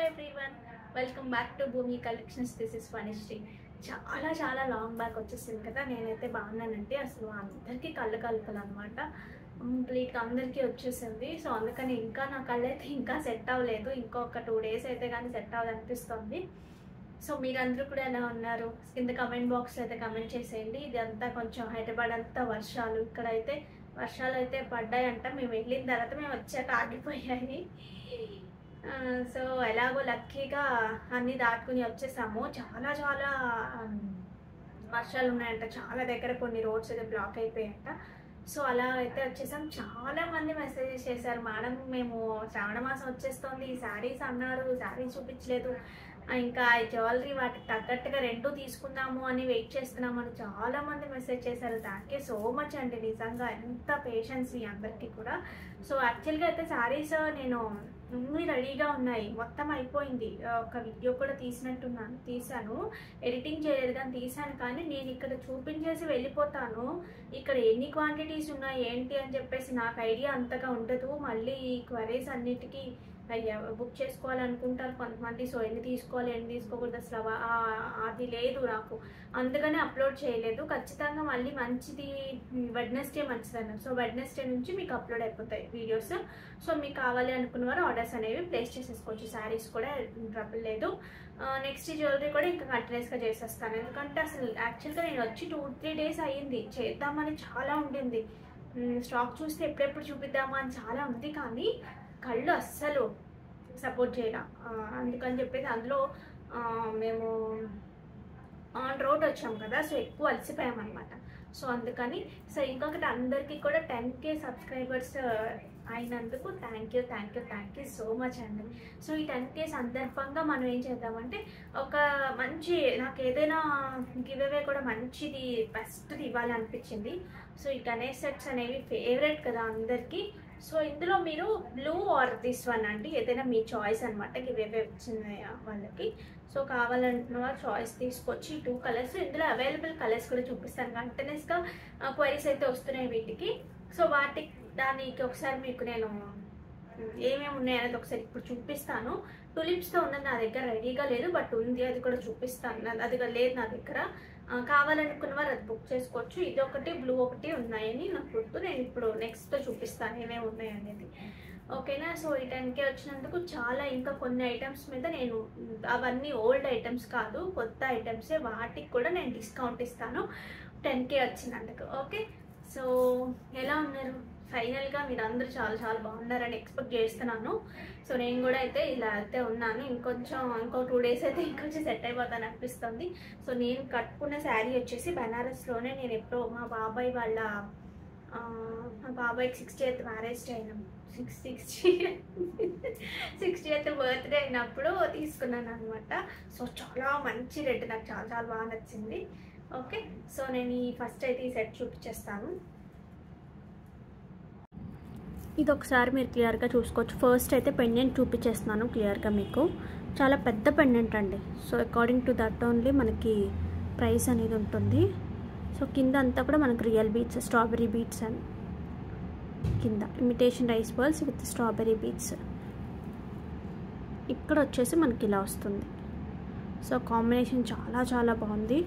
everyone welcome back to Bhoomi collections this is Phanisri చాలా చాలా long back వచ్చేసింది కదా నేనైతే బాగున్నానంటే అసలు అందరికీ కళ్ళు కలుపులు అనమాట కంప్లీట్గా అందరికీ వచ్చేసింది సో అందుకని ఇంకా నా కళ్ళు అయితే ఇంకా సెట్ అవ్వలేదు ఇంకొక టూ డేస్ అయితే కానీ సెట్ అవ్వదు అనిపిస్తుంది సో మీరందరూ కూడా ఎలా ఉన్నారు కింద కమెంట్ బాక్స్లో అయితే కమెంట్ చేసేయండి ఇది అంతా కొంచెం హైదరాబాద్ అంతా వర్షాలు ఇక్కడైతే వర్షాలు అయితే పడ్డాయంట మేము వెళ్ళిన తర్వాత మేము వచ్చాక ఆగిపోయాయి ఆ, సో ఎలాగో లక్కీగా అన్ని దాటుకుని వచ్చేసాము చాలా చాలా ఆమ్, వర్షాలు ఉన్నాయంట చాలా దగ్గర కొన్ని రోడ్స్ అయితే బ్లాక్ అయిపోయాయంట సో అలా అయితే వచ్చేసాం చాలా మంది మెసేజెస్ చేశారు మేడం మేము శ్రావణ మాసం వచ్చేస్తుంది శారీస్ అన్నారు శారీస్ చూపించలేదు ఆ, ఇంకా జ్యువెలరీ వాటికి తగ్గట్టుగా రెండు తీసుకుందాము అని వెయిట్ చేస్తున్నాము అని చాలా మంది మెసేజ్ చేశారు థ్యాంక్ యూ సో మచ్ అండి నిజంగా ఎంత పేషెన్స్ మీ అందరికీ కూడా సో యాక్చువల్గా అయితే శారీస్ నేను అన్ని రెడీగా ఉన్నాయి మొత్తం అయిపోయింది ఆ, ఒక వీడియో కూడా తీసినట్టున్నాను తీసాను ఎడిటింగ్ చేయలేదు కానీ తీసాను కానీ నేను ఇక్కడ చూపించేసి వెళ్ళిపోతాను ఇక్కడ ఎన్ని క్వాంటిటీస్ ఉన్నాయి ఏంటి అని చెప్పేసి నాకు ఐడియా అంతగా ఉండదు మళ్ళీ ఈ క్వరీస్ అన్నిటికీ అయ్యా బుక్ చేసుకోవాలనుకుంటారు కొంతమంది సో ఎన్ని తీసుకోవాలి ఎన్ని తీసుకోకూడదు అసలు అవ- ఆ- అది లేదు నాకు అందుకనే అప్లోడ్ చేయలేదు ఖచ్చితంగా మళ్ళీ మంచిది వెడ్నెస్డే మంచిది అన్నారు సో వెడ్నెస్డే నుంచి మీకు అప్లోడ్ అయిపోతాయి వీడియోస్ సో మీకు కావాలి అనుకున్న వారు ఆర్డర్స్ అనేవి ప్లేస్ చేసేసుకోవచ్చు శారీస్ కూడా ట్రబుల్ లేదు నెక్స్ట్ జ్యువెలరీ కూడా ఇంకా కంటిన్యూస్గా చేసేస్తాను ఎందుకంటే అసలు యాక్చువల్గా నేను వచ్చి టూ త్రీ డేస్ అయ్యింది చేద్దామని చాలా ఉండింది స్టాక్ చూస్తే ఎప్పుడెప్పుడు చూపిద్దామా అని చాలా ఉంది కానీ కళ్ళు అస్సలు సపోర్ట్ చేయరా ఆ, అందుకని చెప్పేసి అందులో ఆ, మేము ఆన్ రోడ్ వచ్చాం కదా సో ఎక్కువ అలసిపోయాం అనమాట సో అందుకని సో ఇంకొకటి అందరికీ కూడా టెన్ కే సబ్స్క్రైబర్స్ అయినందుకు thank you thank you thank you so much అండి సో ఈ టెన్ కే సందర్భంగా మనం ఏం చేద్దామంటే ఒక మంచి నాకు ఏదైనా గివ్ అవే కూడా మంచిది బెస్ట్ది ఇవ్వాలనిపించింది సో ఈ గణేష్ సెట్స్ అనేవి ఫేవరెట్ కదా అందరికీ సో ఇందులో మీరు బ్లూ ఆర్ దిస్ వన్ అండి ఏదైనా మీ చాయిస్ అనమాట గివ్ అవే వచ్చింది వాళ్ళకి సో కావాలంటున్న వాళ్ళు చాయిస్ తీసుకొచ్చి టూ కలర్స్ ఇందులో అవైలబుల్ కలర్స్ కూడా చూపిస్తాను కంటిన్యూస్గా క్వైరీస్ అయితే వస్తున్నాయి వీటికి సో వాటి దానికి ఒకసారి మీకు నేను ఏమేమి ఉన్నాయనేది ఒకసారి ఇప్పుడు చూపిస్తాను టులిప్స్తో ఉన్నది నా దగ్గర రెడీగా లేదు బట్ ఉంది అది కూడా చూపిస్తాను నా- అది కూడా లేదు నా దగ్గర ఆ, కావాలనుకున్న వారు అది బుక్ చేసుకోవచ్చు ఇది ఒకటి బ్లూ ఒకటి ఉన్నాయని నాకు గుర్తు నేను ఇప్పుడు నెక్స్ట్ చూపిస్తాను ఏమేమి ఉన్నాయి అనేది ఓకేనా సో ఈ టెన్కే వచ్చినందుకు చాలా ఇంకా కొన్ని ఐటమ్స్ మీద నేను మ్, అవన్నీ ఓల్డ్ ఐటమ్స్ కాదు కొత్త ఐటమ్సే వాటికి కూడా నేను డిస్కౌంట్ ఇస్తాను టెన్కే వచ్చినందుకు ఓకే సో ఎలా ఉన్నారు ఫైనల్గా మీరు అందరూ చాలా చాలా బాగున్నారని ఎక్స్పెక్ట్ చేస్తున్నాను సో నేను కూడా అయితే ఇలా అయితే ఉన్నాను ఇంకొంచెం ఇంకో టూ డేస్ అయితే ఇంకొంచెం సెట్ అయిపోతాను అనిపిస్తుంది సో నేను కట్టుకున్న శారీ వచ్చేసి బనారస్లోనే నేను ఎప్పుడో మా బాబాయ్ వాళ్ళ ఆ, మా బాబాయ్కి సిక్స్టీ ఎయిత్ మ్యారేజ్ అయినాం six sixty sixty eighth birthday అయినప్పుడు తీసుకున్నాను అనమాట సో చాలా మంచి రెడ్ నాకు చాలా చాలా బాగా నచ్చింది ఓకే సో నేను ఈ ఫస్ట్ అయితే ఈ సెట్ చూపించేస్తాను ఇది ఒకసారి మీరు క్లియర్గా చూసుకోవచ్చు ఫస్ట్ అయితే పెండెంట్ చూపించేస్తున్నాను క్లియర్గా మీకు చాలా పెద్ద పెండెంట్ అండి so according to that only మనకి ప్రైస్ అనేది ఉంటుంది సో కింద అంతా కూడా మనకి రియల్ బీట్స్ స్ట్రాబెరీ బీట్స్ అని కింద imitation rice balls with strawberry beads ఇక్కడ వచ్చేసి మనకి ఇలా వస్తుంది సో కాంబినేషన్ చాలా చాలా బాగుంది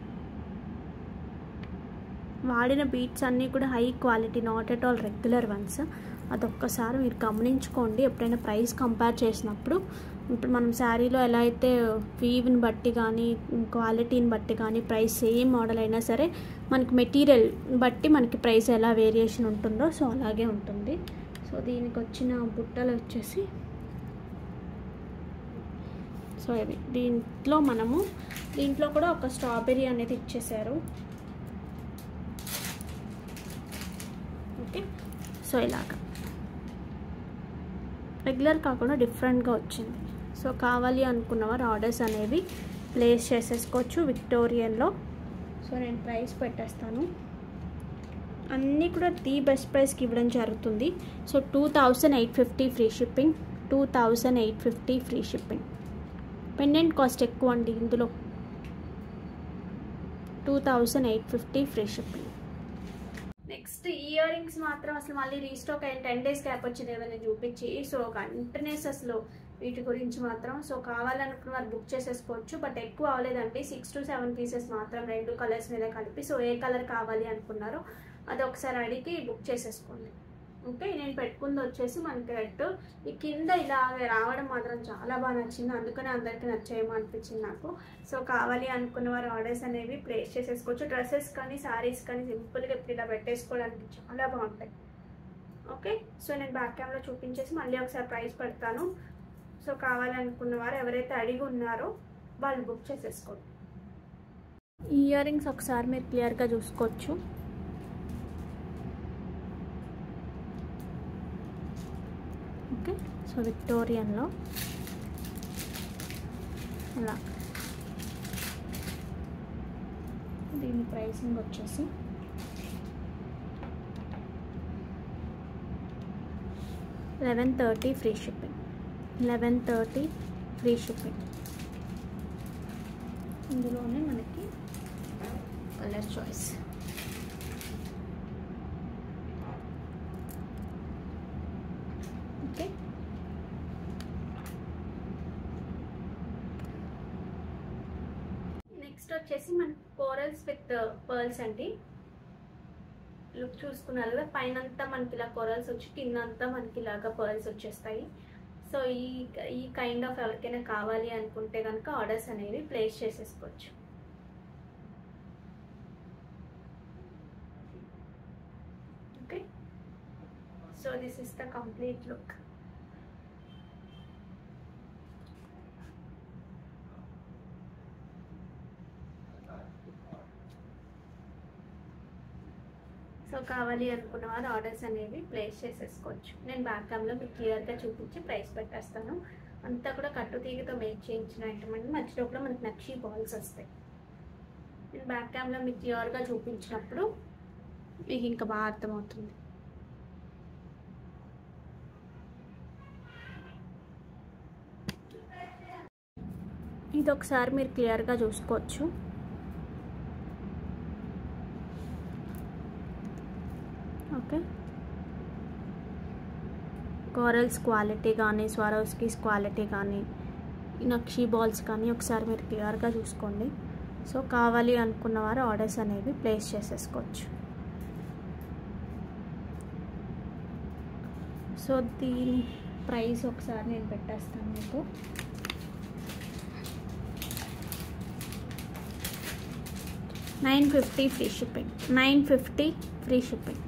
వాడిన బీట్స్ అన్నీ కూడా high quality not at all regular ones అదొక్కసారి మీరు గమనించుకోండి ఎప్పుడైనా ప్రైస్ కంపేర్ చేసినప్పుడు ఇప్పుడు మనం శారీలో ఎలా అయితే వీవ్ని బట్టి కానీ క్వాలిటీని బట్టి కానీ ప్రైస్ సేమ్ మోడల్ అయినా సరే మనకి మెటీరియల్ బట్టి మనకి ప్రైస్ ఎలా వేరియేషన్ ఉంటుందో సో అలాగే ఉంటుంది సో దీనికి వచ్చిన బుట్టలు వచ్చేసి సో ఇవి దీంట్లో మనము దీంట్లో కూడా ఒక స్ట్రాబెరీ అనేది ఇచ్చేసారు ఓకే సో ఇలాగా రెగ్యులర్ కాకుండా డిఫరెంట్గా వచ్చింది సో కావాలి అనుకున్నవారు ఆర్డర్స్ అనేవి ప్లేస్ చేసేసుకోవచ్చు విక్టోరియన్లో సో నేను ప్రైస్ పెట్టేస్తాను అన్నీ కూడా ది బెస్ట్ ప్రైస్కి ఇవ్వడం జరుగుతుంది so two thousand eight fifty free shipping two thousand eight fifty free shipping pendant cost ఎక్కువ అండి ఇందులో two thousand eight fifty free shipping next earrings మాత్రం అసలు మళ్ళీ రీస్టాక్ అయిన టెన్ డేస్ గ్యాప్ వచ్చింది కదా నేను చూపించి సో కంటిన్యూస్ అసలు వీటి గురించి మాత్రం సో కావాలనుకున్న వారు బుక్ చేసేసుకోవచ్చు బట్ ఎక్కువ అవ్వలేదండి సిక్స్ టు సెవెన్ పీసెస్ మాత్రం రెండు కలర్స్ మీద కలిపి సో ఏ కలర్ కావాలి అనుకున్నారో అది ఒకసారి అడిగి బుక్ చేసేసుకోండి ఓకే నేను పెట్టుకుంది వచ్చేసి మనకి రెడ్ ఈ కింద ఇలా రావడం మాత్రం చాలా బాగా నచ్చింది అందుకనే అందరికీ నచ్చేయమో అనిపించింది నాకు సో కావాలి అనుకున్న వారు ఆర్డర్స్ అనేవి ప్లేస్ చేసేసుకోవచ్చు డ్రెస్సెస్ కానీ శారీస్ కానీ సింపుల్గా ఇప్పుడు ఇలా పెట్టేసుకోవడానికి చాలా బాగుంటాయి ఓకే సో నేను బ్యాక్ క్యామ్లో చూపించేసి మళ్ళీ ఒకసారి ప్రైస్ పెడతాను సో కావాలనుకున్న వారు ఎవరైతే అడిగి ఉన్నారో వాళ్ళు బుక్ చేసేసుకోండి ఈ ఇయర్ రింగ్స్ ఒకసారి మీరు క్లియర్గా చూసుకోవచ్చు ఓకే సో విక్టోరియన్లో అలా దీని ప్రైసింగ్ వచ్చేసి eleven thirty free shipping eleven thirty free shipping ఇందులోనే మనకి కలర్ చాయిస్ ఓకే నెక్స్ట్ వచ్చేసి మనకి కోరల్స్ విత్ పర్ల్స్ అండి లుక్ చూసుకున్నారు కదా పైన అంతా మనకి ఇలా కొరల్స్ వచ్చి కింద అంతా మనకి ఇలాగా పర్ల్స్ వచ్చేస్తాయి సో ఈ ఈ కైండ్ ఆఫ్ ఎవరికైనా కావాలి అనుకుంటే కనుక ఆర్డర్స్ అనేవి ప్లేస్ చేసేసుకోవచ్చు okay so this is the complete look so కావాలి అనుకున్న వారు ఆర్డర్స్ అనేవి ప్లేస్ చేసేసుకోవచ్చు నేను బ్యాక్ క్యామ్లో మీకు క్లియర్గా చూపించి ప్రైస్ పెట్టేస్తాను అంతా కూడా కట్టు తీగతో మేక్ చేయించిన ఐటమ్ అండి మధ్యలో కూడా మనకి నక్షి బాల్స్ వస్తాయి నేను బ్యాక్ క్యామ్లో మీకు క్లియర్గా చూపించినప్పుడు మీకు ఇంకా బాగా అర్థమవుతుంది ఇది ఒకసారి మీరు క్లియర్గా చూసుకోవచ్చు ఓకే కోరల్స్ క్వాలిటీ కానీ స్వరోస్కీస్ క్వాలిటీ కానీ నక్షీ బాల్స్ కానీ ఒకసారి మీరు క్లియర్గా చూసుకోండి సో కావాలి అనుకున్న వారు ఆర్డర్స్ అనేవి ప్లేస్ చేసేసుకోవచ్చు సో దీని ప్రైస్ ఒకసారి నేను పెట్టేస్తాను మీకు nine fifty free shipping nine fifty free shipping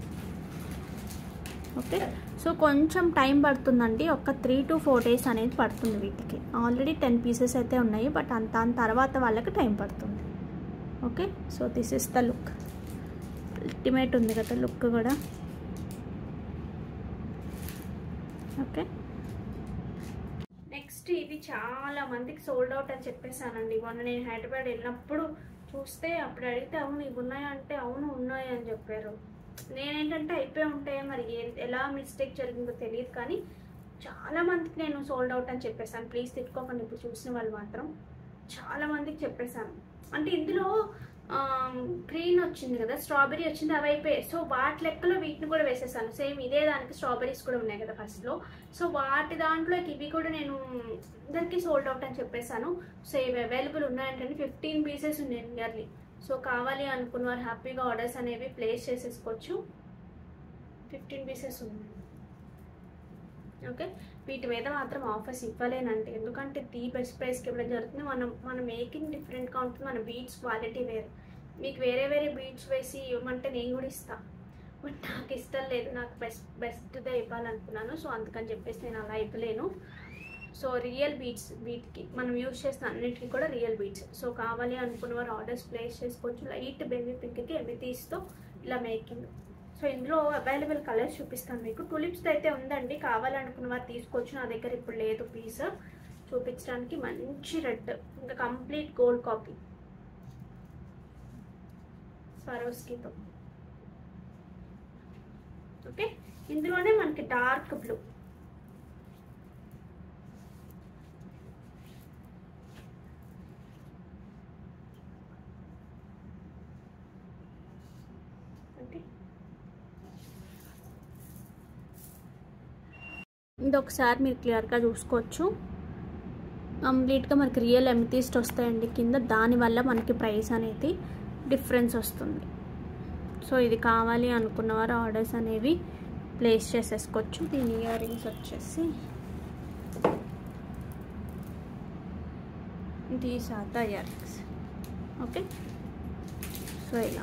okay so కొంచెం టైం పడుతుందండి ఒక త్రీ టు ఫోర్ డేస్ అనేది పడుతుంది వీటికి ఆల్రెడీ టెన్ పీసెస్ అయితే ఉన్నాయి బట్ అంత దాని తర్వాత వాళ్ళకి టైం పడుతుంది okay so this is the look ultimate ఉంది కదా లుక్ కూడా ఓకే నెక్స్ట్ ఇది చాలా మందికి సోల్డ్ అవుట్ అని చెప్పేసానండి మొన్న నేను హైదరాబాద్ వెళ్ళినప్పుడు చూస్తే అప్పుడు అడిగితే అవును ఇవి ఉన్నాయా అంటే అవును ఉన్నాయి అని చెప్పారు నేనేంటంటే అయిపోయి ఉంటాయి మరి ఏ- ఎలా మిస్టేక్ జరిగిందో తెలియదు కానీ చాలా మందికి నేను సోల్డ్ అవుట్ అని చెప్పేసాను ప్లీజ్ తిట్టుకోకండి ఇప్పుడు చూసిన వాళ్ళు మాత్రం చాలా మందికి చెప్పేశాను అంటే ఇందులో గ్రీన్ వచ్చింది కదా స్ట్రాబెరీ వచ్చింది అవి అయిపోయాయి సో వాటి లెక్కలో వీటిని కూడా వేసేసాను సేమ్ ఇదే దానికి స్ట్రాబెరీస్ కూడా ఉన్నాయి కదా ఫస్ట్లో సో వాటి దాంట్లోకి ఇవి కూడా నేను అందరికీ సోల్డ్ అవుట్ అని చెప్పేశాను సో ఇవి అవైలబుల్ ఉన్నాయంటే ఫిఫ్టీన్ పీసెస్ ఉన్నాయి నియర్లీ సో కావాలి అనుకున్న వారు హ్యాపీగా ఆర్డర్స్ అనేవి ప్లేస్ చేసేసుకోవచ్చు ఫిఫ్టీన్ పీసెస్ ఉన్నాయి ఓకే వీటి మీద మాత్రం ఆఫర్స్ ఇవ్వలేనండి ఎందుకంటే ది బెస్ట్ ప్రైస్కి ఇవ్వడం జరుగుతుంది మనం మన మేకింగ్ డిఫరెంట్గా ఉంటుంది మన బీట్స్ క్వాలిటీ వేరు మీకు వేరే వేరే బీట్స్ వేసి ఇవ్వమంటే నేను కూడా ఇస్తాను బట్ నాకు ఇష్టం లేదు నాకు బెస్ట్ బెస్ట్దే ఇవ్వాలనుకున్నాను సో అందుకని చెప్పేసి నేను అలా ఇవ్వలేను సో రియల్ బీట్స్ వీటికి మనం యూజ్ చేసిన అన్నిటికీ కూడా రియల్ బీట్స్ సో కావాలి అనుకున్న వారు ఆర్డర్స్ ప్లేస్ చేసుకోవచ్చు లైట్ బేబీ పింక్కి ఎమితీస్తో ఇలా మేకింగ్ సో ఇందులో అవైలబుల్ కలర్స్ చూపిస్తాను మీకు టులిప్స్ అయితే ఉందండి కావాలనుకున్న వారు తీసుకోవచ్చు నా దగ్గర ఇప్పుడు లేదు పీస్ చూపించడానికి మంచి రెడ్ ఇంకా కంప్లీట్ గోల్డ్ కాపీ స్వరోస్కీతో ఓకే ఇందులోనే మనకి డార్క్ బ్లూ ఓకే ఇది ఒకసారి మీరు క్లియర్గా చూసుకోవచ్చు కంప్లీట్గా మనకి రియల్ ఎమితీస్ట్ వస్తాయండి కింద దానివల్ల మనకి ప్రైస్ అనేది డిఫరెన్స్ వస్తుంది సో ఇది కావాలి అనుకున్న వారు ఆర్డర్స్ అనేవి ప్లేస్ చేసేసుకోవచ్చు దీని ఇయర్ రింగ్స్ వచ్చేసి these are the earrings okay so ఇలా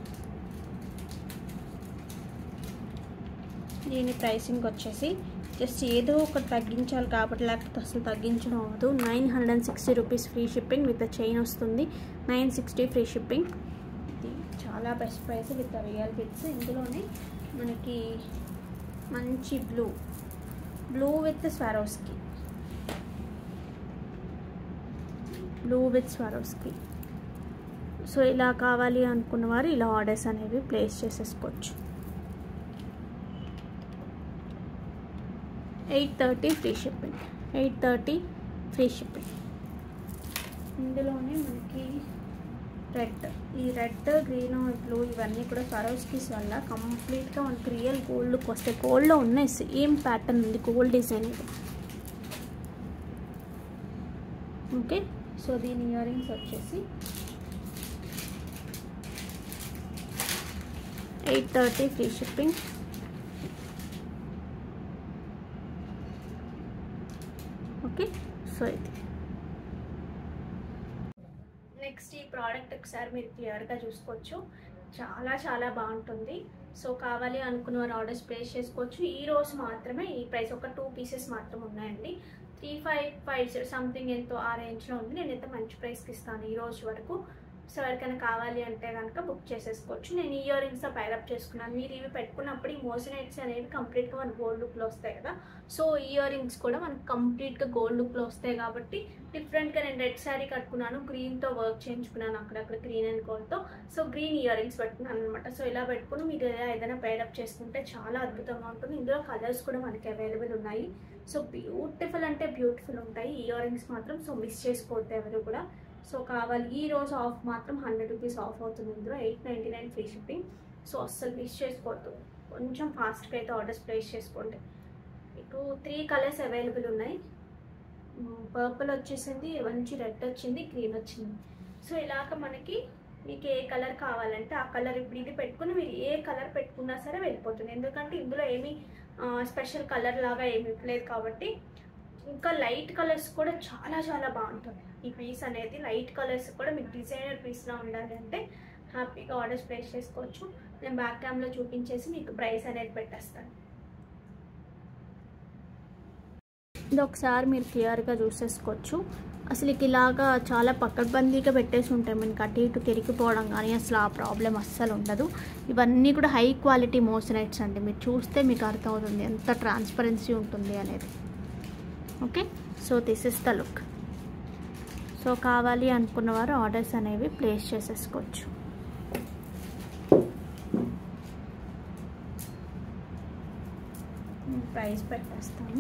దీని ప్రైసింగ్ వచ్చేసి జస్ట్ ఏదో ఒకటి తగ్గించాలి కాబట్టి లేకపోతే అసలు తగ్గించడం అవ్వదు nine hundred and sixty rupees free shipping with chain వస్తుంది నైన్ సిక్స్టీ ఫ్రీ షిప్పింగ్ ఇది చాలా best price with real beads ఇందులోనే మనకి మంచి blue blue with Swarovski blue with Swarovski so ఇలా కావాలి అనుకున్న వారు ఇలా ఆర్డర్స్ అనేవి ప్లేస్ చేసేసుకోవచ్చు eight thirty free shipping eight thirty free shipping ఇందులోనే మనకి రెడ్ ఈ రెడ్ గ్రీన్ బ్లూ ఇవన్నీ కూడా సరోస్కీస్ వల్ల కంప్లీట్గా మనకి రియల్ గోల్డ్ లుక్ వస్తాయి గోల్డ్లో ఉన్నాయి సేమ్ ప్యాటర్న్ ఉంది గోల్డ్ డిజైన్ ఇది ఓకే సో దీని ఇయర్ రింగ్స్ వచ్చేసి eight thirty free shipping okay so ఇది నెక్స్ట్ ఈ ప్రోడక్ట్ ఒకసారి మీరు క్లియర్గా చూసుకోవచ్చు చాలా చాలా బాగుంటుంది సో కావాలి అనుకున్న వారు ఆర్డర్స్ ప్లేస్ చేసుకోవచ్చు ఈ రోజు మాత్రమే ఈ ప్రైస్ ఒక టూ పీసెస్ మాత్రం ఉన్నాయండి త్రీ ఫైవ్ ఫైవ్ సంథింగ్ ఎంతో ఆ రేంజ్లో ఉంది నేనైతే మంచి ప్రైస్కి ఇస్తాను ఈ రోజు వరకు సో ఎవరికైనా కావాలి అంటే కనుక బుక్ చేసేసుకోవచ్చు నేను ఇయర్ రింగ్స్తో పైరప్ చేసుకున్నాను మీరు ఇవి పెట్టుకున్నప్పుడు ఈ మోసినైట్స్ అనేవి కంప్లీట్గా మన గోల్డ్ లుక్లో వస్తాయి కదా సో ఇయర్ రింగ్స్ కూడా మనకు కంప్లీట్గా గోల్డ్ లుక్లో వస్తాయి కాబట్టి డిఫరెంట్గా నేను రెడ్ శారీ కట్టుకున్నాను గ్రీన్తో వర్క్ చేయించుకున్నాను అక్కడక్కడ గ్రీన్ అండ్ గోల్డ్తో సో గ్రీన్ ఇయర్ రింగ్స్ పెట్టుకున్నాను అనమాట సో ఇలా పెట్టుకుని మీరు ఏదైనా పైరప్ చేసుకుంటే చాలా అద్భుతంగా ఉంటుంది ఇందులో కలర్స్ కూడా మనకి అవైలబుల్ ఉన్నాయి సో బ్యూటిఫుల్ అంటే బ్యూటిఫుల్ ఉంటాయి ఇయర్ రింగ్స్ మాత్రం సో మిస్ చేసుకోవద్దు ఎవరు కూడా సో కావాలి ఈ రోజు ఆఫ్ మాత్రం హండ్రెడ్ రూపీస్ ఆఫ్ అవుతుంది ఇందులో eight ninety nine free shipping so అస్సలు మిస్ చేసుకోవద్దు కొంచెం ఫాస్ట్గా అయితే ఆర్డర్స్ ప్లేస్ చేసుకోండి మీకు త్రీ కలర్స్ అవైలబుల్ ఉన్నాయి పర్పుల్ వచ్చేసింది మంచి రెడ్ వచ్చింది గ్రీన్ వచ్చింది సో ఇలాగ మనకి మీకు ఏ కలర్ కావాలంటే ఆ కలర్ ఇప్పుడు ఇది పెట్టుకుని మీరు ఏ కలర్ పెట్టుకున్నా సరే వెళ్ళిపోతుంది ఎందుకంటే ఇందులో ఏమీ స్పెషల్ కలర్ లాగా ఏమి లేదు కాబట్టి ఇంకా లైట్ కలర్స్ కూడా చాలా చాలా బాగుంటుంది ఈ పీస్ అనేది లైట్ కలర్స్ కూడా మీకు డిజైనర్ పీస్లా ఉండాలి అంటే హ్యాపీగా ఆర్డర్స్ ప్లేస్ చేసుకోవచ్చు నేను బ్యాక్ క్యామ్లో చూపించేసి మీకు ప్రైస్ అనేది పెట్టేస్తాను ఇది ఒకసారి మీరు క్లియర్గా చూసేసుకోవచ్చు అసలు ఇలాగా చాలా పక్కబందీగా పెట్టేసి ఉంటాయి మనకి అటు ఇటు తిరిగిపోవడం కానీ అసలు ఆ ప్రాబ్లం అస్సలు ఉండదు ఇవన్నీ కూడా హై క్వాలిటీ మోసనైట్స్ అండి మీరు చూస్తే మీకు అర్థమవుతుంది ఎంత ట్రాన్స్పరెన్సీ ఉంటుంది అనేది okay so this is the look so కావాలి అనుకున్న వారు ఆర్డర్స్ అనేవి ప్లేస్ చేసేసుకోవచ్చు ప్రైస్ పెట్టేస్తాను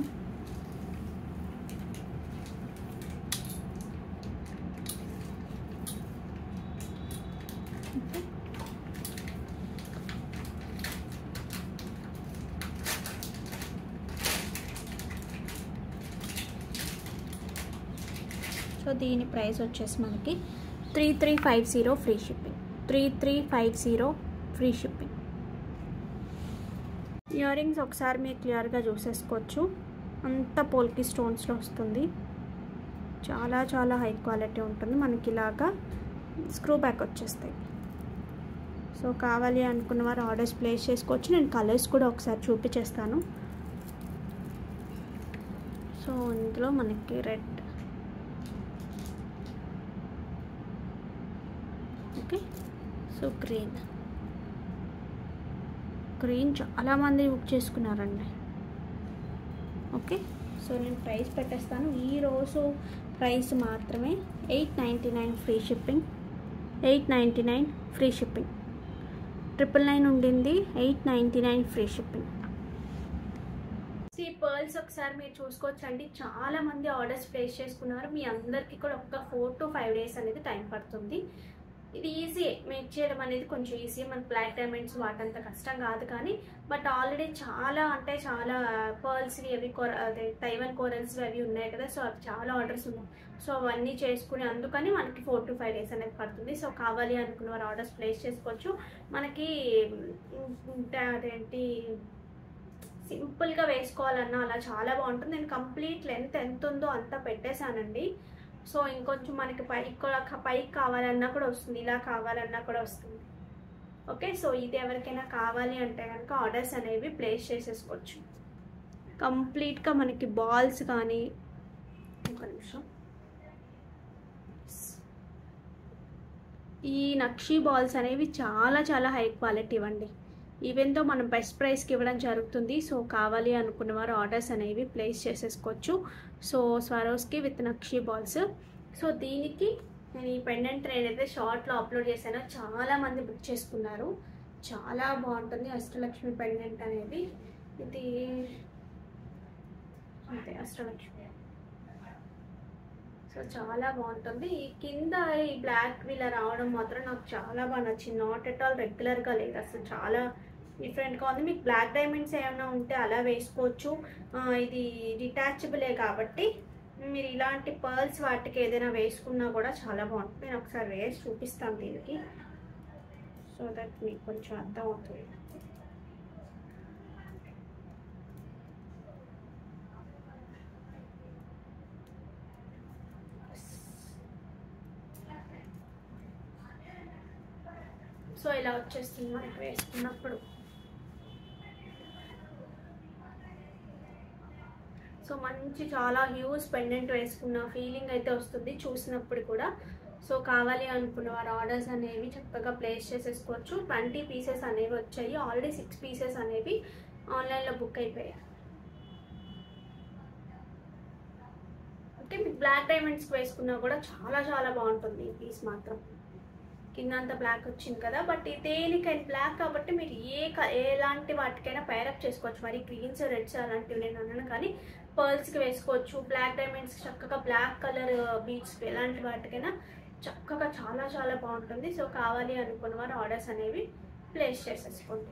సో దీని ప్రైస్ వచ్చేసి మనకి three three five zero free shipping three three five zero free shipping earrings ఒకసారి మీరు క్లియర్గా చూసేసుకోవచ్చు అంత పోల్కి స్టోన్స్లో వస్తుంది చాలా చాలా హై క్వాలిటీ ఉంటుంది మనకి ఇలాగా స్క్రూ బ్యాక్ వచ్చేస్తాయి సో కావాలి అనుకున్న వారు ఆర్డర్స్ ప్లేస్ చేసుకోవచ్చు నేను కలర్స్ కూడా ఒకసారి చూపించేస్తాను సో ఇందులో మనకి red okay so green green చాలామంది బుక్ చేసుకున్నారండి ఓకే సో నేను ప్రైస్ పెట్టేస్తాను ఈరోజు ప్రైస్ మాత్రమే eight ninety nine free shipping eight ninety nine free shipping triple nine ఉండింది eight ninety nine free shipping ఈ పర్ల్స్ ఒకసారి మీరు చూసుకోవచ్చండి చాలా మంది ఆర్డర్స్ ప్లేస్ చేసుకున్నారు మీ అందరికీ కూడా ఒక ఫోర్ టు ఫైవ్ డేస్ అనేది టైం పడుతుంది ఇది ఈజీ మేక్ చేయడం అనేది కొంచెం ఈజీ మన బ్లాక్ డైమండ్స్ వాటంత కష్టం కాదు కానీ బట్ ఆల్రెడీ చాలా అంటే చాలా పర్ల్స్వి అవి కొర అదే తైవన్ కోరల్స్ అవి ఉన్నాయి కదా సో అవి చాలా ఆర్డర్స్ ఉన్నాయి సో అవన్నీ చేసుకుని అందుకని మనకి ఫోర్ టు ఫైవ్ డేస్ అనేది పడుతుంది సో కావాలి అనుకున్న వారు ఆర్డర్స్ ప్లేస్ చేసుకోవచ్చు మనకి ఉమ్, అదేంటి సింపుల్గా వేసుకోవాలన్నా అలా చాలా బాగుంటుంది నేను కంప్లీట్ లెంత్ ఎంత ఉందో అంత పెట్టేశానండి సో ఇంకొంచెం మనకి పై ఇక్కడ పైకి కావాలన్నా కూడా వస్తుంది ఇలా కావాలన్నా కూడా వస్తుంది ఓకే సో ఇది ఎవరికైనా కావాలి అంటే కనుక ఆర్డర్స్ అనేవి ప్లేస్ చేసేసుకోవచ్చు కంప్లీట్గా మనకి బాల్స్ కానీ ఒక నిమిషం ఈ నక్షీ బాల్స్ అనేవి చాలా చాలా హై క్వాలిటీ ఇవ్వండి ఈవెన్తో మనం బెస్ట్ ప్రైస్కి ఇవ్వడం జరుగుతుంది సో కావాలి అనుకున్న వారు ఆర్డర్స్ అనేవి ప్లేస్ చేసేసుకోవచ్చు so Swarovski with nakshi balls so దీనికి నేను ఈ పెండెంట్ ఏదైతే షార్ట్లో అప్లోడ్ చేశానో చాలా మంది బుక్ చేసుకున్నారు చాలా బాగుంటుంది అష్టలక్ష్మి పెండెంట్ అనేది ఇది అంతే అష్టలక్ష్మి సో చాలా బాగుంటుంది ఈ కింద ఈ బ్లాక్ ఇలా రావడం మాత్రం నాకు చాలా బాగా నచ్చింది నాట్ ఎట్ ఆల్ రెగ్యులర్గా లేదు అసలు చాలా డిఫరెంట్గా ఉంది మీకు బ్లాక్ డైమండ్స్ ఏమైనా ఉంటే అలా వేసుకోవచ్చు ఆ, ఇది డిటాచబులే కాబట్టి మీరు ఇలాంటి పర్ల్స్ వాటికి ఏదైనా వేసుకున్నా కూడా చాలా బాగుంటుంది నేను ఒకసారి వేసి చూపిస్తాను దీనికి సో దట్ మీకు కొంచెం అర్థం అవుతుంది సో ఇలా వచ్చేస్తుంది మనకి వేసుకున్నప్పుడు సో మంచి చాలా హ్యూజ్ పెండెంట్ వేసుకున్న ఫీలింగ్ అయితే వస్తుంది చూసినప్పుడు కూడా సో కావాలి అనుకున్న వారు ఆర్డర్స్ అనేవి చక్కగా ప్లేస్ చేసేసుకోవచ్చు ట్వంటీ పీసెస్ అనేవి వచ్చాయి ఆల్రెడీ సిక్స్ పీసెస్ అనేవి ఆన్లైన్లో బుక్ అయిపోయాయి ఓకే మీకు బ్లాక్ డైమండ్స్కి వేసుకున్నా కూడా చాలా చాలా బాగుంటుంది ఈ పీస్ మాత్రం కింద అంతా బ్లాక్ వచ్చింది కదా బట్ ఈ దేనికైనా బ్లాక్ కాబట్టి మీరు ఏ క- ఎలాంటి వాటికైనా పేరప్ చేసుకోవచ్చు మరి గ్రీన్స్ రెడ్స్ అలాంటివి నేను అన్నాను కానీ పర్ల్స్కి వేసుకోవచ్చు బ్లాక్ డైమండ్స్కి చక్కగా బ్లాక్ కలర్ బీట్స్ ఎలాంటి వాటికైనా చక్కగా చాలా చాలా బాగుంటుంది సో కావాలి అనుకున్న వారు ఆర్డర్స్ అనేవి ప్లేస్ చేసేసుకోండి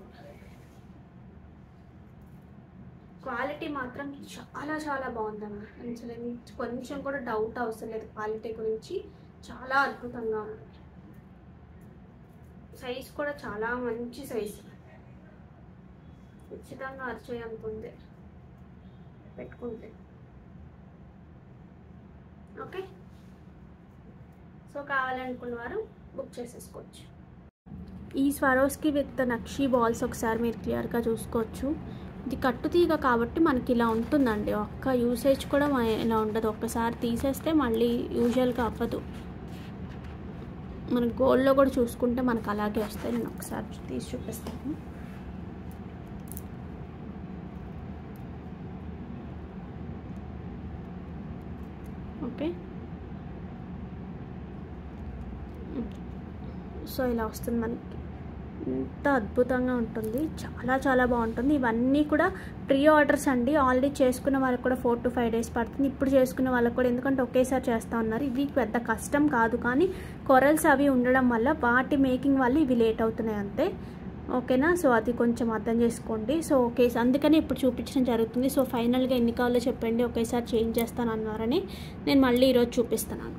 క్వాలిటీ మాత్రం చాలా చాలా బాగుందమ్మా అసలు ఏమి కొంచెం కూడా డౌట్ అవసరం లేదు క్వాలిటీ గురించి చాలా అద్భుతంగా ఉంది సైజ్ కూడా చాలా మంచి సైజ్ ఖచ్చితంగా అరిచేయంత ఉంది పెట్టుకుంటే ఓకే సో కావాలనుకున్న వారు బుక్ చేసేసుకోవచ్చు ఈ స్వరోస్కి విత్ నక్షి బాల్స్ ఒకసారి మీరు క్లియర్గా చూసుకోవచ్చు ఇది కట్టుతీగ కాబట్టి మనకి ఇలా ఉంటుందండి ఒక్క యూసేజ్ కూడా మా- ఇలా ఉండదు ఒక్కసారి తీసేస్తే మళ్ళీ యూజువల్గా అవ్వదు మన గోల్డ్లో కూడా చూసుకుంటే మనకు అలాగే వస్తాయి నేను ఒకసారి తీసి చూపిస్తాను ఓకే సో ఇలా వస్తుంది మనకి ఎంత అద్భుతంగా ఉంటుంది చాలా చాలా బాగుంటుంది ఇవన్నీ కూడా ప్రీ ఆర్డర్స్ అండి ఆల్రెడీ చేసుకున్న వాళ్ళకి కూడా ఫోర్ టు ఫైవ్ డేస్ పడుతుంది ఇప్పుడు చేసుకున్న వాళ్ళకి కూడా ఎందుకంటే ఒకేసారి చేస్తూ ఉన్నారు ఇది పెద్ద కష్టం కాదు కానీ కొరల్స్ అవి ఉండడం వల్ల వాటి మేకింగ్ వల్ల ఇవి లేట్ అవుతున్నాయి అంతే ఓకేనా సో అది కొంచెం అర్థం చేసుకోండి సో ఓకే అందుకని ఇప్పుడు చూపించడం జరుగుతుంది సో ఫైనల్గా ఎన్ని కావాలో చెప్పండి ఒకేసారి చేంజ్ చేస్తాను అన్నారని నేను మళ్ళీ ఈరోజు చూపిస్తున్నాను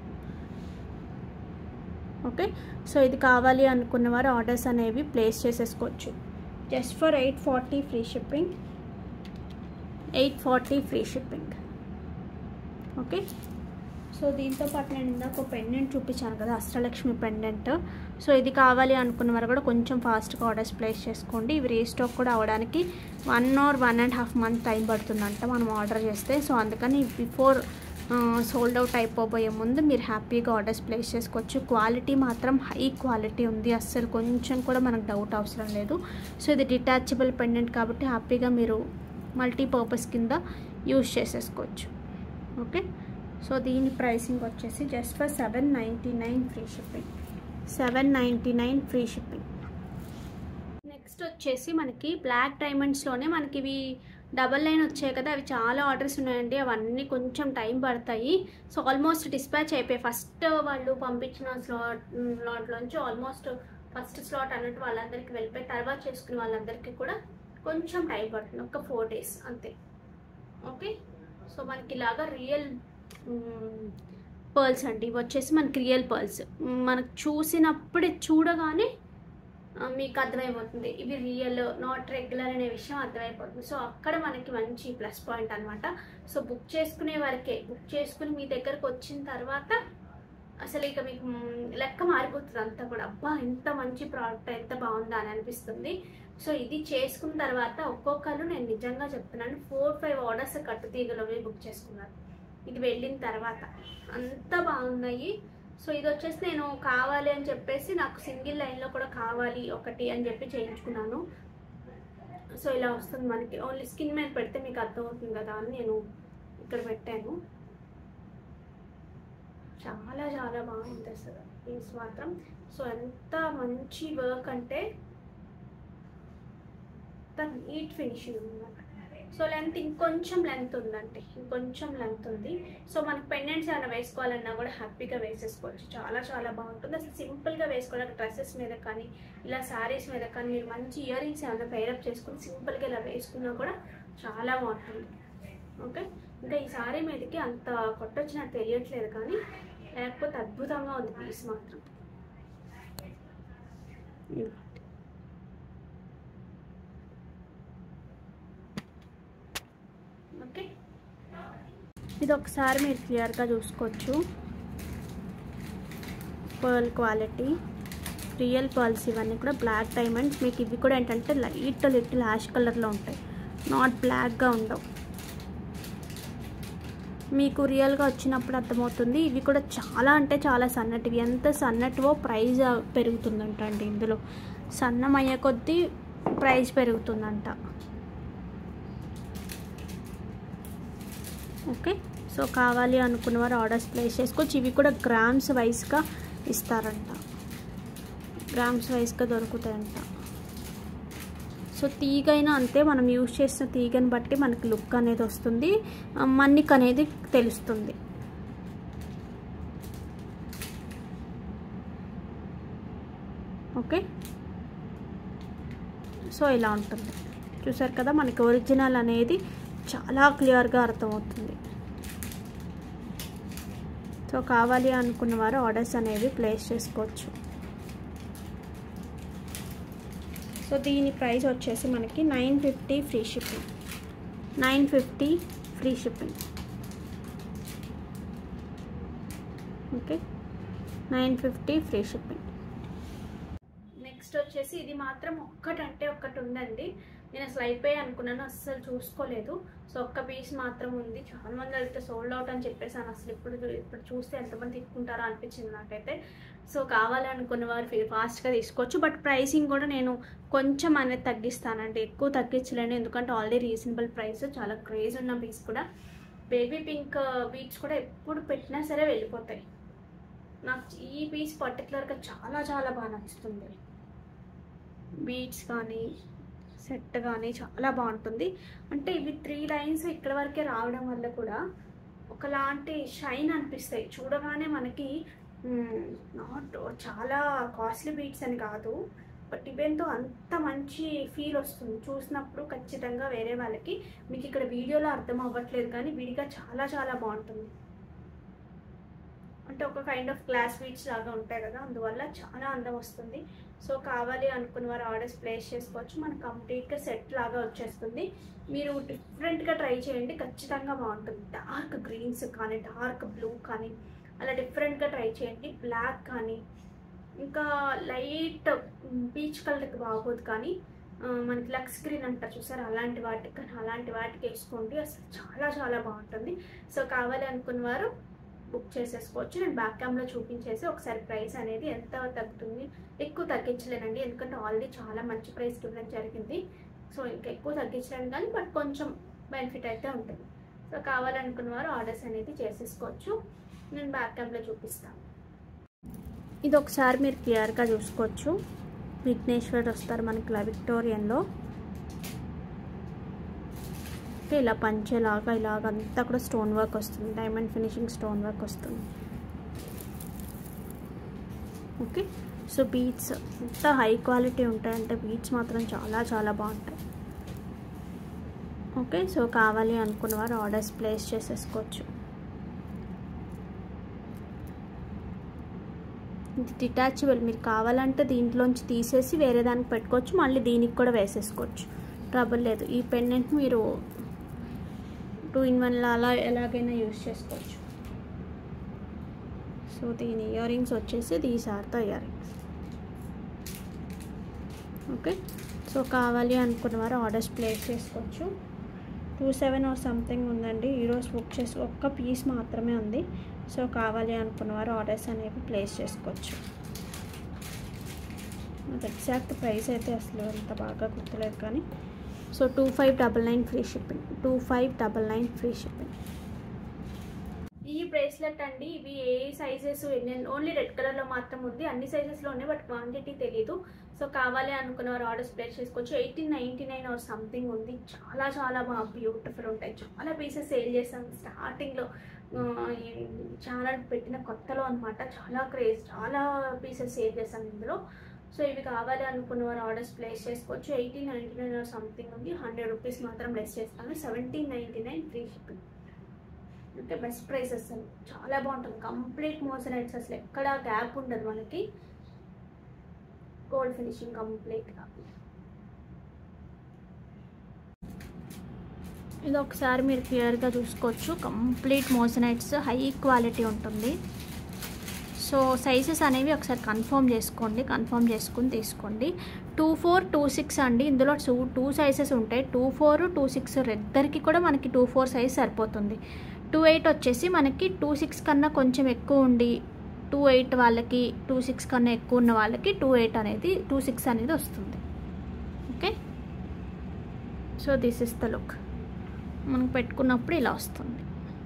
ఓకే సో ఇది కావాలి అనుకున్న వారు ఆర్డర్స్ అనేవి ప్లేస్ చేసేసుకోవచ్చు just for eight forty free shipping eight forty free shipping okay so దీంతో పాటు నేను ఇందాక ఒక పెండెంట్ చూపించాను కదా అష్టలక్ష్మి పెండెంట్ సో ఇది కావాలి అనుకున్న వారు కూడా కొంచెం ఫాస్ట్గా ఆర్డర్స్ ప్లేస్ చేసుకోండి ఇవి రీస్టాక్ కూడా అవ్వడానికి one or one and half month time పడుతుందంట మనం ఆర్డర్ చేస్తే సో అందుకని బిఫోర్ సోల్డ్ అవుట్ అయిపోబోయే ముందు మీరు హ్యాపీగా ఆర్డర్స్ ప్లేస్ చేసుకోవచ్చు క్వాలిటీ మాత్రం హై క్వాలిటీ ఉంది అస్సలు కొంచెం కూడా మనకు డౌట్ అవసరం లేదు సో ఇది డిటాచబుల్ పెండెంట్ కాబట్టి హ్యాపీగా మీరు మల్టీపర్పస్ కింద యూజ్ చేసేసుకోవచ్చు ఓకే సో దీని ప్రైసింగ్ వచ్చేసి just for seven ninety nine free shipping seven ninety nine free shipping next వచ్చేసి మనకి బ్లాక్ డైమండ్స్లోనే మనకి ఇవి డబల్ లైన్ వచ్చాయి కదా అవి చాలా ఆర్డర్స్ ఉన్నాయండి అవన్నీ కొంచెం టైం పడతాయి సో ఆల్మోస్ట్ డిస్పాచ్ అయిపోయాయి ఫస్ట్ వాళ్ళు పంపించిన స్లాట్ స్లాట్లోంచి ఆల్మోస్ట్ ఫస్ట్ స్లాట్ అన్నట్టు వాళ్ళందరికీ వెళ్ళిపోయి తర్వాత చేసుకునే వాళ్ళందరికీ కూడా కొంచెం టైం పడుతుంది ఒక ఫోర్ డేస్ అంతే ఓకే సో మనకి ఇలాగా రియల్ పర్ల్స్ అండి ఇవి వచ్చేసి మనకి రియల్ పర్ల్స్ మనకు చూసినప్పుడే చూడగానే ఆ, మీకు అర్థమైపోతుంది ఇవి రియల్ నాట్ రెగ్యులర్ అనే విషయం అర్థమైపోతుంది సో అక్కడ మనకి మంచి ప్లస్ పాయింట్ అనమాట సో బుక్ చేసుకునే వరకే బుక్ చేసుకుని మీ దగ్గరకు వచ్చిన తర్వాత అసలు ఇక మీకు మ్, లెక్క మారిపోతుంది అంతా కూడా అబ్బా ఎంత మంచి ప్రోడక్ట్ ఎంత బాగుందా అని అనిపిస్తుంది సో ఇది చేసుకున్న తర్వాత ఒక్కొక్కరు నేను నిజంగా చెప్తున్నాను ఫోర్ ఫైవ్ ఆర్డర్స్ కట్టుతీగలవి బుక్ చేసుకున్నారు ఇది వెళ్ళిన తర్వాత అంత బాగున్నాయి సో ఇది వచ్చేసి నేను కావాలి అని చెప్పేసి నాకు సింగిల్ లైన్లో కూడా కావాలి ఒకటి అని చెప్పి చేయించుకున్నాను సో ఇలా వస్తుంది మనకి ఓన్లీ స్కిన్ మీద పెడితే మీకు అర్థమవుతుంది కదా అని నేను ఇక్కడ పెట్టాను చాలా చాలా బాగుంది అసలు పీస్ మాత్రం సో ఎంత మంచి వర్క్ అంటే ఎంత నీట్ ఫినిషింగ్ ఉందన్నమాట సో లెంత్ ఇంకొంచెం లెంత్ ఉందండి ఇంకొంచెం లెంత్ ఉంది సో మనకి పెండెంట్స్ ఏమైనా వేసుకోవాలన్నా కూడా హ్యాపీగా వేసేసుకోవచ్చు చాలా చాలా బాగుంటుంది అసలు సింపుల్గా వేసుకోవడానికి డ్రెస్సెస్ మీద కానీ ఇలా శారీస్ మీద కానీ మీరు మంచి ఇయర్ రింగ్స్ ఏమైనా పేరప్ చేసుకుని సింపుల్గా ఇలా వేసుకున్నా కూడా చాలా బాగుంటుంది ఓకే ఇంకా ఈ శారీ మీదకి అంత కొట్టొచ్చినట్టు తెలియట్లేదు కానీ లేకపోతే అద్భుతంగా ఉంది పీస్ మాత్రం ఓకే ఇది ఒకసారి మీరు క్లియర్గా చూసుకోవచ్చు పర్ల్ క్వాలిటీ రియల్ పర్ల్స్ ఇవన్నీ కూడా బ్లాక్ డైమండ్స్ మీకు ఇవి కూడా ఏంటంటే లైట్ లిటిల్ యాష్ కలర్లో ఉంటాయి నాట్ బ్లాక్గా ఉండవు మీకు రియల్గా వచ్చినప్పుడు అర్థమవుతుంది ఇవి కూడా చాలా అంటే చాలా సన్నటివి ఎంత సన్నటివో ప్రైజ్ పెరుగుతుందంట అండి ఇందులో సన్నం అయ్యే కొద్దీ ప్రైస్ పెరుగుతుందంట ఓకే సో కావాలి అనుకున్న వారు ఆర్డర్స్ ప్లేస్ చేసుకోవచ్చు ఇవి కూడా గ్రామ్స్ వైజ్గా ఇస్తారంట గ్రామ్స్ వైజ్గా దొరుకుతాయంట సో తీగైనా అంతే మనం యూజ్ చేసిన తీగని బట్టి మనకి లుక్ అనేది వస్తుంది ఆ, మన్నిక్ అనేది తెలుస్తుంది ఓకే సో ఇలా ఉంటుంది చూసారు కదా మనకి ఒరిజినల్ అనేది చాలా క్లియర్గా అర్థమవుతుంది సో కావాలి అనుకున్న వారు ఆర్డర్స్ అనేవి ప్లేస్ చేసుకోవచ్చు సో దీని ప్రైస్ వచ్చేసి మనకి nine fifty free shipping nine fifty free shipping okay nine fifty free shipping next వచ్చేసి ఇది మాత్రం ఒక్కటంటే ఒక్కటి ఉందండి నేను అసలు అయిపోయి అనుకున్నాను అస్సలు చూసుకోలేదు సో ఒక్క పీస్ మాత్రం ఉంది చాలా మంది అయితే సోల్డ్ అవుట్ అని చెప్పేసాను అసలు ఇప్పుడు ఇప్పుడు చూస్తే ఎంతమంది తీసుకుంటారో అనిపించింది నాకైతే సో కావాలనుకున్న వారు ఫాస్ట్గా తీసుకోవచ్చు బట్ ప్రైసింగ్ కూడా నేను కొంచెం అనేది తగ్గిస్తానండి ఎక్కువ తగ్గించలేను ఎందుకంటే ఆల్రెడీ రీజనబుల్ ప్రైస్ చాలా క్రేజ్ ఉన్న పీస్ కూడా బేబీ పింక్ బీట్స్ కూడా ఎప్పుడు పెట్టినా సరే వెళ్ళిపోతాయి నాకు ఈ పీస్ పర్టికులర్గా చాలా చాలా బాగా నచ్చుతుంది బీట్స్ కానీ సెట్ కానీ చాలా బాగుంటుంది అంటే ఇవి త్రీ లైన్స్ ఇక్కడ వరకే రావడం వల్ల కూడా ఒకలాంటి షైన్ అనిపిస్తాయి చూడగానే మనకి నాట్ చాలా కాస్ట్లీ బీట్స్ అని కాదు బట్ ఇవేంతో అంత మంచి ఫీల్ వస్తుంది చూసినప్పుడు ఖచ్చితంగా వేరే వాళ్ళకి మీకు ఇక్కడ వీడియోలో అర్థం అవ్వట్లేదు కానీ విడిగా చాలా చాలా బాగుంటుంది అంటే ఒక కైండ్ ఆఫ్ గ్లాస్ బీట్స్ లాగా ఉంటాయి కదా అందువల్ల చాలా అందం వస్తుంది సో కావాలి అనుకున్న వారు ఆర్డర్స్ ప్లేస్ చేసుకోవచ్చు మనకు కంప్లీట్గా సెట్ లాగా వచ్చేస్తుంది మీరు డిఫరెంట్గా ట్రై చేయండి ఖచ్చితంగా బాగుంటుంది డార్క్ గ్రీన్స్ కానీ డార్క్ బ్లూ కానీ అలా డిఫరెంట్గా ట్రై చేయండి బ్లాక్ కానీ ఇంకా లైట్ పీచ్ కలర్కి బాగోదు కానీ ఆ, మనకి లక్స్ గ్రీన్ అంటారు చూసారు అలాంటి వాటికి కానీ అలాంటి వాటికి వేసుకోండి అసలు చాలా చాలా బాగుంటుంది సో కావాలి అనుకున్న వారు బుక్ చేసేసుకోవచ్చు నేను బ్యాక్ క్యామ్లో చూపించేసి ఒకసారి ప్రైస్ అనేది ఎంత తగ్గుతుంది ఎక్కువ తగ్గించలేనండి ఎందుకంటే ఆల్రెడీ చాలా మంచి ప్రైస్కి ఇవ్వడం జరిగింది సో ఇంకా ఎక్కువ తగ్గించలేను కానీ బట్ కొంచెం బెనిఫిట్ అయితే ఉంటుంది సో కావాలనుకున్న వారు ఆర్డర్స్ అనేది చేసేసుకోవచ్చు నేను బ్యాక్ క్యామ్లో చూపిస్తాను ఇది ఒకసారి మీరు క్లియర్గా చూసుకోవచ్చు విఘ్నేశ్వర్ వస్తారు మనకి ఇలా విక్టోరియన్లో ఓకే ఇలా పంచేలాగా ఇలాగ అంతా కూడా స్టోన్ వర్క్ వస్తుంది డైమండ్ ఫినిషింగ్ స్టోన్ వర్క్ వస్తుంది ఓకే సో బీట్స్ ఎంత హై క్వాలిటీ ఉంటాయంటే బీట్స్ మాత్రం చాలా చాలా బాగుంటాయి ఓకే సో కావాలి అనుకున్న వారు ఆర్డర్స్ ప్లేస్ చేసేసుకోవచ్చు ఇది డిటాచబుల్ మీరు కావాలంటే దీంట్లోంచి తీసేసి వేరే దానికి పెట్టుకోవచ్చు మళ్ళీ దీనికి కూడా వేసేసుకోవచ్చు ట్రబుల్ లేదు ఈ పెండెంట్ మీరు టూ ఇన్ వన్ అలా ఎలాగైనా యూస్ చేసుకోవచ్చు సో దీని ఇయర్ రింగ్స్ వచ్చేసి these are the earrings okay so కావాలి అనుకున్న వారు ఆర్డర్స్ ప్లేస్ చేసుకోవచ్చు టూ సెవెన్ ఆర్ సంథింగ్ ఉందండి ఈరోజు బుక్ చేసి ఒక్క పీస్ మాత్రమే ఉంది సో కావాలి అనుకున్న వారు ఆర్డర్స్ అనేవి ప్లేస్ చేసుకోవచ్చు నాకు ఎగ్జాక్ట్ ప్రైస్ అయితే అసలు అంత బాగా గుర్తులేదు కానీ so two five double nine free shipping two five double nine free shipping ఈ బ్రేస్లెట్ అండి ఇవి ఏ సైజెస్ ఓన్లీ రెడ్ కలర్లో మాత్రం ఉంది అన్ని సైజెస్లో ఉన్నాయి బట్ క్వాంటిటీ తెలీదు సో కావాలి అనుకున్న వారు ఆర్డర్స్ ప్లేస్ చేసుకోవచ్చు eighteen ninety nine or something ఉంది చాలా చాలా బాగా బ్యూటిఫుల్ ఉంటాయి చాలా పీసెస్ సేల్ చేసాం స్టార్టింగ్లో ఛానల్ పెట్టిన కొత్తలో అనమాట చాలా క్రేజ్ చాలా పీసెస్ సేల్ చేసాం ఇందులో సో ఇవి కావాలి అనుకున్న వారు ఆర్డర్స్ ప్లేస్ చేసుకోవచ్చు eighteen ninety nine or something ఉంది హండ్రెడ్ రూపీస్ మాత్రం లెస్ చేస్తాను seventeen ninety nine free shipping అంటే బెస్ట్ ప్రైస్ అసలు చాలా బాగుంటుంది కంప్లీట్ మోసనైట్స్ అసలు ఎక్కడ గ్యాప్ ఉండదు మనకి గోల్డ్ ఫినిషింగ్ కంప్లీట్గా ఇది ఒకసారి మీరు క్లియర్గా చూసుకోవచ్చు కంప్లీట్ మోసనైట్స్ హై క్వాలిటీ ఉంటుంది సో సైజెస్ అనేవి ఒకసారి కన్ఫర్మ్ చేసుకోండి కన్ఫర్మ్ చేసుకుని తీసుకోండి టూ ఫోర్ టూ సిక్స్ అండి ఇందులో టూ టూ సైజెస్ ఉంటాయి టూ ఫోర్ టూ సిక్స్ ఇద్దరికి కూడా మనకి టూ ఫోర్ సైజ్ సరిపోతుంది టూ ఎయిట్ వచ్చేసి మనకి టూ సిక్స్ కన్నా కొంచెం ఎక్కువ ఉండి టూ ఎయిట్ వాళ్ళకి టూ సిక్స్ కన్నా ఎక్కువ ఉన్న వాళ్ళకి టూ ఎయిట్ అనేది టూ సిక్స్ అనేది వస్తుంది okay so this is the look మనం పెట్టుకున్నప్పుడు ఇలా వస్తుంది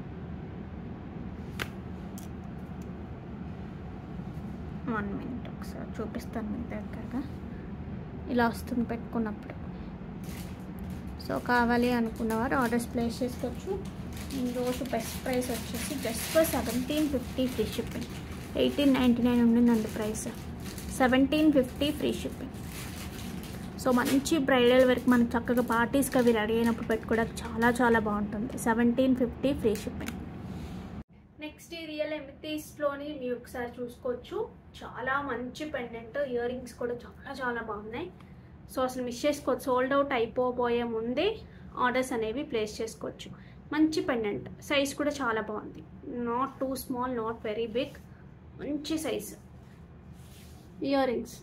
వన్ మినిట్ ఒకసారి చూపిస్తాను మీకు దగ్గరగా ఇలా వస్తుంది పెట్టుకున్నప్పుడు సో కావాలి అనుకున్నవారు ఆర్డర్స్ ప్లేస్ చేసుకోవచ్చు ఈరోజు బెస్ట్ ప్రైస్ వచ్చేసి just for seventeen fifty free shipping eighteen ninety nine ఉండిందండి price seventeen fifty free shipping so మంచి బ్రైడల్ వర్క్ మనకు చక్కగా పార్టీస్కి అవి రెడీ అయినప్పుడు పెట్టుకోవడానికి చాలా చాలా బాగుంటుంది seventeen fifty free shipping next ఈ రియల్ ఎమితీస్లోని మీరు ఒకసారి చూసుకోవచ్చు చాలా మంచి పెండెంట్ ఇయర్ రింగ్స్ కూడా చాలా చాలా బాగున్నాయి సో అసలు మిస్ చేసుకోవచ్చు సోల్డ్ అవుట్ అయిపోబోయే ముందే ఆర్డర్స్ అనేవి ప్లేస్ చేసుకోవచ్చు మంచి పెండెంట్ సైజ్ కూడా చాలా బాగుంది not too small not very big మంచి సైజ్ ఇయర్ రింగ్స్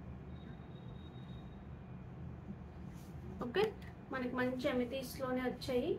ఓకే మనకి మంచి ఎమితీస్లోనే వచ్చాయి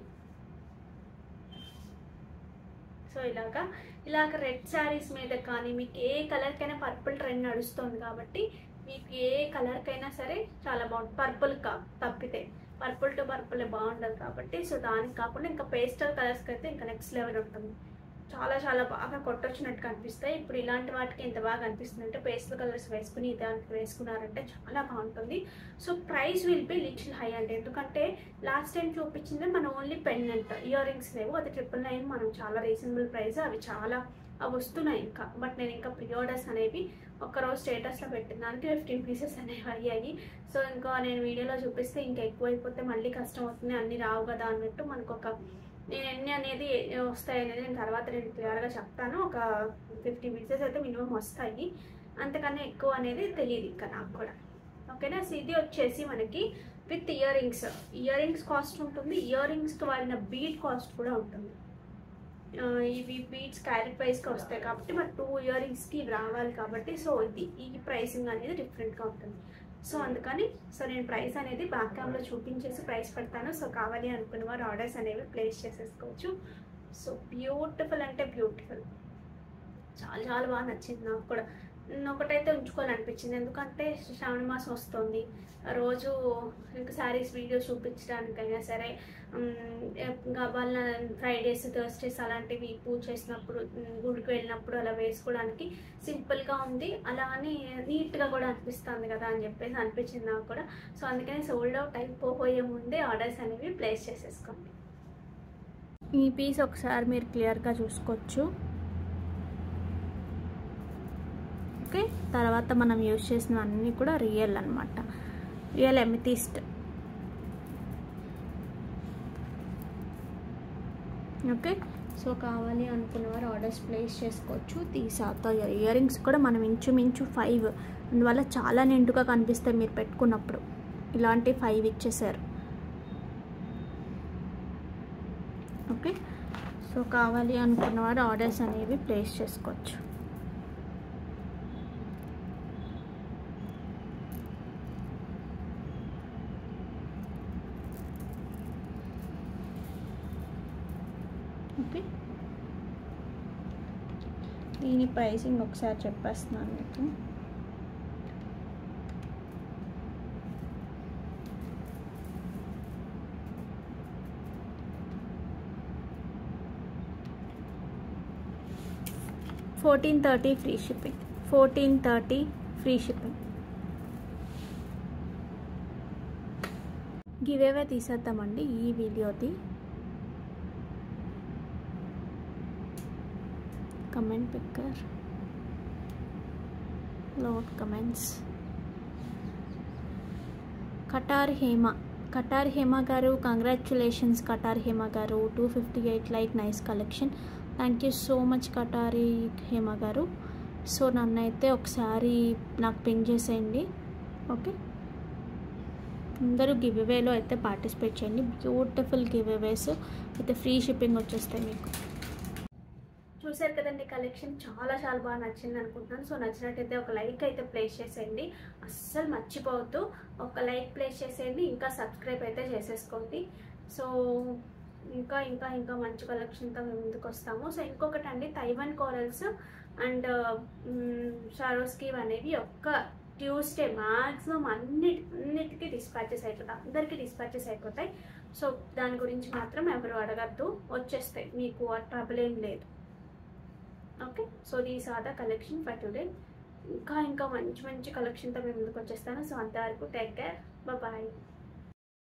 సో ఇలాగా ఇలాగ రెడ్ శారీస్ మీద కానీ మీకు ఏ కలర్కైనా పర్పుల్ ట్రెండ్ నడుస్తుంది కాబట్టి మీకు ఏ కలర్కైనా సరే చాలా బాగుంటుంది పర్పుల్ కా తప్పితే పర్పుల్ టు పర్పుల్ బాగుండదు కాబట్టి సో దానికి కాకుండా ఇంకా పేస్టల్ కలర్స్కి అయితే ఇంకా నెక్స్ట్ లెవెల్ ఉంటుంది చాలా చాలా బాగా కొట్టొచ్చినట్టు కనిపిస్తాయి ఇప్పుడు ఇలాంటి వాటికి ఎంత బాగా అనిపిస్తుంది అంటే పేస్టల్ కలర్స్ వేసుకుని దానికి వేసుకున్నారంటే చాలా బాగుంటుంది so price will be little high అండి ఎందుకంటే లాస్ట్ టైం చూపించింది మన ఓన్లీ పెండెంట్ ఇయర్ రింగ్స్ లేవు అది ట్రిపుల్ నైన్ మనం చాలా రీజనబుల్ ప్రైస్ అవి చాలా అవి వస్తున్నాయి ఇంకా బట్ నేను ఇంకా ప్రీ ఆర్డర్స్ అనేవి ఒక్కరోజు స్టేటస్లో పెట్టిన దానికి ఫిఫ్టీన్ పీసెస్ అనేవి అయ్యాయి సో ఇంకా నేను వీడియోలో చూపిస్తే ఇంకా ఎక్కువైపోతే మళ్ళీ కష్టం అవుతుంది అన్నీ రావు కదా అన్నట్టు మనకు ఒక నేను ఎన్ని అనేది వస్తాయి అనేది నేను తర్వాత నేను క్లియర్గా చెప్తాను ఒక ఫిఫ్టీ పీసెస్ అయితే మినిమం వస్తాయి అంతకన్నా ఎక్కువ అనేది తెలియదు ఇంకా నాకు కూడా ఓకేనా సో ఇది వచ్చేసి మనకి with earrings earrings cost ఉంటుంది ఇయర్ రింగ్స్కి వాడిన బీట్ కాస్ట్ కూడా ఉంటుంది ఆ, ఇవి బీట్స్ క్యారెట్ ప్రైస్కి వస్తాయి కాబట్టి మరి టూ ఇయర్ రింగ్స్కి ఇవి రావాలి కాబట్టి సో ఇది ఈ ప్రైసింగ్ అనేది డిఫరెంట్గా ఉంటుంది సో అందుకని సో నేను ప్రైస్ అనేది బ్యాక్ క్యామ్లో చూపించేసి ప్రైస్ పెడతాను సో కావాలి అనుకున్న వారు ఆర్డర్స్ అనేవి ప్లేస్ చేసేసుకోవచ్చు సో బ్యూటిఫుల్ అంటే బ్యూటిఫుల్ చాలా చాలా బాగా నచ్చింది నాకు కూడా నేను ఒకటైతే ఉంచుకోవాలనిపించింది ఎందుకంటే శ్రావణ మాసం వస్తుంది రోజు ఇంకా శారీస్ వీడియోస్ చూపించడానికైనా సరే ఉమ్, ఇంకా వాళ్ళ ఫ్రైడేస్ థర్స్డేస్ అలాంటివి పూజ చేసినప్పుడు ఉమ్, గుడికి వెళ్ళినప్పుడు అలా వేసుకోవడానికి సింపుల్గా ఉంది అలా అని నీట్గా కూడా అనిపిస్తుంది కదా అని చెప్పేసి అనిపించింది నాకు కూడా సో అందుకని సోల్డ్ అవుట్ అయిపోయే ముందే ఆర్డర్స్ అనేవి ప్లేస్ చేసేసుకోండి ఈ పీస్ ఒకసారి మీరు క్లియర్గా చూసుకోవచ్చు ఓకే తర్వాత మనం యూజ్ చేసినవన్నీ కూడా రియల్ అనమాట రియల్ ఎమితిస్ట్ ఓకే సో కావాలి అనుకున్నవారు ఆర్డర్స్ ప్లేస్ చేసుకోవచ్చు తీసాత ఇయర్ రింగ్స్ కూడా మనం ఇంచుమించు ఫైవ్ అందువల్ల చాలా నిండుగా కనిపిస్తాయి మీరు పెట్టుకున్నప్పుడు ఇలాంటి ఫైవ్ ఇచ్చేసారు ఓకే సో కావాలి అనుకున్నవారు ఆర్డర్స్ అనేవి ప్లేస్ చేసుకోవచ్చు ఓకే దీని ప్రైసింగ్ ఒకసారి చెప్పేస్తున్నాను మీకు fourteen thirty free shipping fourteen thirty free shipping giveaway తీసేద్దామండి ఈ వీడియోది comment picker load comments Qatar Hema Qatar Hema గారు congratulations Katar Hema garu two fifty eight like nice collection thank you so much Katari Hema garu so నన్ను అయితే ఒకసారి నాకు పింక్ చేసేయండి ఓకే అందరూ గివ్ అవేలో అయితే పార్టిసిపేట్ చేయండి బ్యూటిఫుల్ గివ్ అవేస్ అయితే ఫ్రీ షిప్పింగ్ వచ్చేస్తాయి మీకు చూసారు కదండి కలెక్షన్ చాలా చాలా బాగా నచ్చింది అనుకుంటున్నాను సో నచ్చినట్టయితే ఒక లైక్ అయితే ప్లేస్ చేసేయండి అస్సలు మర్చిపోవద్దు ఒక లైక్ ప్లేస్ చేసేయండి ఇంకా సబ్స్క్రైబ్ అయితే చేసేసుకోండి సో ఇంకా ఇంకా ఇంకా మంచి కలెక్షన్తో మేము ముందుకు వస్తాము సో ఇంకొకటి అండి తైవాన్ కోరల్స్ అండ్ షారోస్కి అనేవి ఒక్క ట్యూస్డే మ్యాక్సిమం అన్ని అన్నిటికీ డిస్పాచెస్ అయిపోతాయి అందరికీ డిస్పాచెస్ అయిపోతాయి సో దాని గురించి మాత్రం ఎవరు అడగద్దు వచ్చేస్తాయి మీకు ఆ ట్రబుల్ ఏం లేదు okay so these are the collection for today ఇంకా ఇంకా మంచి మంచి కలెక్షన్తో మేము ముందుకు వచ్చేస్తాను సో అంతవరకు టేక్ కేర్ బాయ్